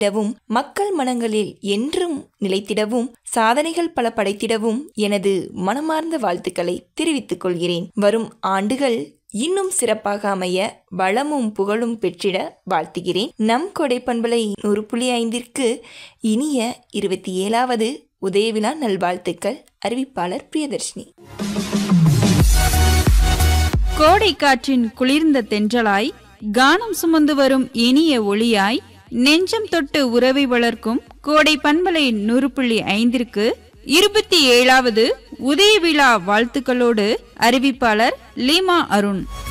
இடவும் மக்கள் மனங்களில் என்றும் நிலைத்திடவும் சாதனைகள் பல படைத்திடவும் எனது மனமார்ந்த வாழ்த்துக்களை தெரிவித்துக் கொள்கிறேன் வரும் ஆண்டுகள் இன்னும் சிறப்பாக அமைய வளமும் புகழும் பெற்றிட வாழ்த்துகிறேன் நம் கொடை பண்பலை நூறு புள்ளி ஐந்திற்கு இனிய இருபத்தி ஏழாவது உதயவிழா நல்வாழ்த்துக்கள் அறிவிப்பாளர் பிரியதர்ஷினி கோடை காற்றின் குளிர்ந்த தென்றலாய் கானம் சுமந்து வரும் இனிய ஒளியாய் நெஞ்சம் தொட்டு உறவை வளர்க்கும் கோடை பண்பலை நூறு புள்ளி ஐந்திற்கு இருபத்தி ஏழாவது உதய விழா வாழ்த்துக்களோடு அறிவிப்பாளர் லீமா அருண்